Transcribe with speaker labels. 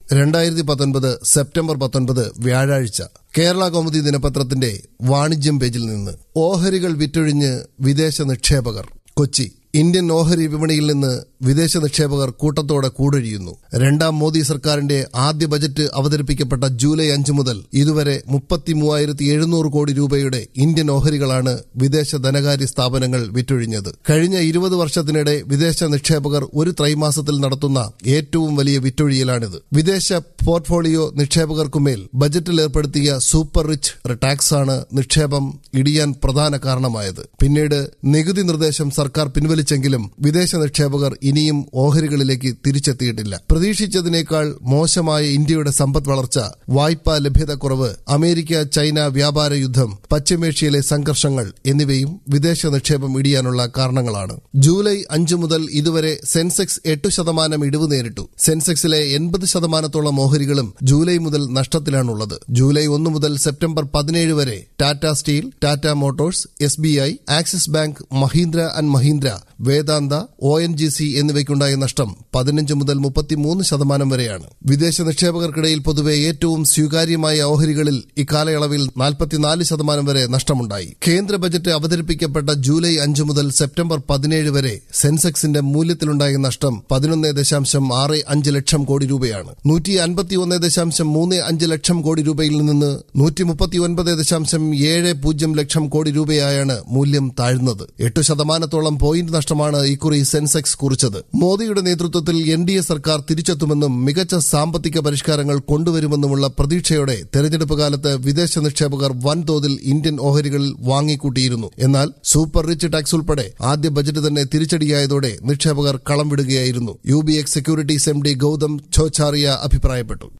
Speaker 1: രണ്ടായിരത്തി പത്തൊൻപത് സെപ്റ്റംബർ പത്തൊൻപത് വ്യാഴാഴ്ച കേരള കൗമുദി ദിനപത്രത്തിന്റെ വാണിജ്യം പേജിൽ നിന്ന് ഓഹരികൾ വിറ്റൊഴിഞ്ഞ് വിദേശ നിക്ഷേപകർ കൊച്ചി ഇന്ത്യൻ ഓഹരി വിപണിയിൽ നിന്ന് വിദേശ നിക്ഷേപകർ കൂട്ടത്തോടെ കൂടൊഴിയുന്നു രണ്ടാം മോദി സർക്കാരിന്റെ ആദ്യ ബജറ്റ് അവതരിപ്പിക്കപ്പെട്ട ജൂലൈ അഞ്ച് മുതൽ ഇതുവരെ മുപ്പത്തി മൂവായിരത്തി എഴുന്നൂറ് കോടി രൂപയുടെ ഇന്ത്യൻ ഓഹരികളാണ് വിദേശ ധനകാര്യ സ്ഥാപനങ്ങൾ വിറ്റൊഴിഞ്ഞത് കഴിഞ്ഞ ഇരുപത് വർഷത്തിനിടെ വിദേശ നിക്ഷേപകർ ഒരു ത്രൈമാസത്തിൽ നടത്തുന്ന ഏറ്റവും വലിയ വിറ്റൊഴിയലാണിത് വിദേശ പോർട്ട്ഫോളിയോ നിക്ഷേപകർക്കുമേൽ ബജറ്റിൽ ഏർപ്പെടുത്തിയ സൂപ്പർ റിച്ച് ടാക്സാണ് നിക്ഷേപം ഇടിയാൻ പ്രധാന കാരണമായത് പിന്നീട് നികുതി നിർദ്ദേശം സർക്കാർ പിൻവലിച്ചെങ്കിലും വിദേശ നിക്ഷേപകർ ഇനിയും ഓഹരികളിലേക്ക് തിരിച്ചെത്തിയിട്ടില്ല പ്രതീക്ഷിച്ചതിനേക്കാൾ മോശമായ ഇന്ത്യയുടെ സമ്പദ് വളർച്ച വായ്പാ ലഭ്യതക്കുറവ് അമേരിക്ക ചൈന വ്യാപാര യുദ്ധം പശ്ചിമേഷ്യയിലെ സംഘർഷങ്ങൾ എന്നിവയും വിദേശ നിക്ഷേപം ഇടിയാനുള്ള കാരണങ്ങളാണ് ജൂലൈ അഞ്ചു മുതൽ ഇതുവരെ സെൻസെക്സ് എട്ട് ശതമാനം ഇടിവ് നേരിട്ടു സെൻസെക്സിലെ എൺപത് ശതമാനത്തോളം ഓഹരികളും ജൂലൈ മുതൽ നഷ്ടത്തിലാണുള്ളത് ജൂലൈ ഒന്ന് മുതൽ സെപ്റ്റംബർ പതിനേഴ് വരെ Tata steel Tata motors S B I axis bank Mahindra and Mahindra Vedanta O N G C എന്നിവയ്ക്കുണ്ടായ നഷ്ടം പതിനഞ്ച് മുതൽ മുപ്പത്തിമൂന്ന് ശതമാനം വരെയാണ് വിദേശ നിക്ഷേപകർക്കിടയിൽ പൊതുവെ ഏറ്റവും സ്വീകാര്യമായ ഓഹരികളിൽ ഇക്കാലയളവിൽ നാൽപ്പത്തിനാല് ശതമാനം വരെ നഷ്ടമുണ്ടായി കേന്ദ്ര ബജറ്റ് അവതരിപ്പിക്കപ്പെട്ട ജൂലൈ അഞ്ച് മുതൽ സെപ്റ്റംബർ പതിനേഴ് വരെ സെൻസെക്സിന്റെ മൂല്യത്തിലുണ്ടായ നഷ്ടം പതിനൊന്ന് ദശാംശം ആറ് അഞ്ച് ലക്ഷം കോടി രൂപയാണ് നൂറ്റി അൻപത്തിയൊന്ന് ദശാംശം മൂന്ന് അഞ്ച് ലക്ഷം കോടി രൂപയിൽ നിന്ന് നൂറ്റി മുപ്പത്തിയൊൻപത് ദശാംശം ഏഴ് പൂജ്യം ലക്ഷം കോടി രൂപയായാണ് മൂല്യം താഴ്ന്നത് എട്ട് ശതമാനത്തോളം പോയിന്റ് നഷ്ടമാണ് ഇക്കുറി സെൻസെക്സ് കുറിച്ചത് മോദിയുടെ നേതൃത്വത്തിൽ എൻ ഡി എ സർക്കാർ തിരിച്ചെത്തുമെന്നും മികച്ച സാമ്പത്തിക പരിഷ്കാരങ്ങൾ കൊണ്ടുവരുമെന്നുമുള്ള പ്രതീക്ഷയോടെ തെരഞ്ഞെടുപ്പ് കാലത്ത് വിദേശ നിക്ഷേപകർ വൻതോതിൽ ഇന്ത്യൻ ഓഹരികളിൽ വാങ്ങിക്കൂട്ടിയിരുന്നു എന്നാൽ സൂപ്പർ റിച്ച് ടാക്സ് ഉൾപ്പെടെ ആദ്യ ബജറ്റ് തന്നെ തിരിച്ചടിയായതോടെ നിക്ഷേപകർ കളം വിടുകയായിരുന്നു U B X securities M D Gautam Chhochharia അഭിപ്രായപ്പെട്ടു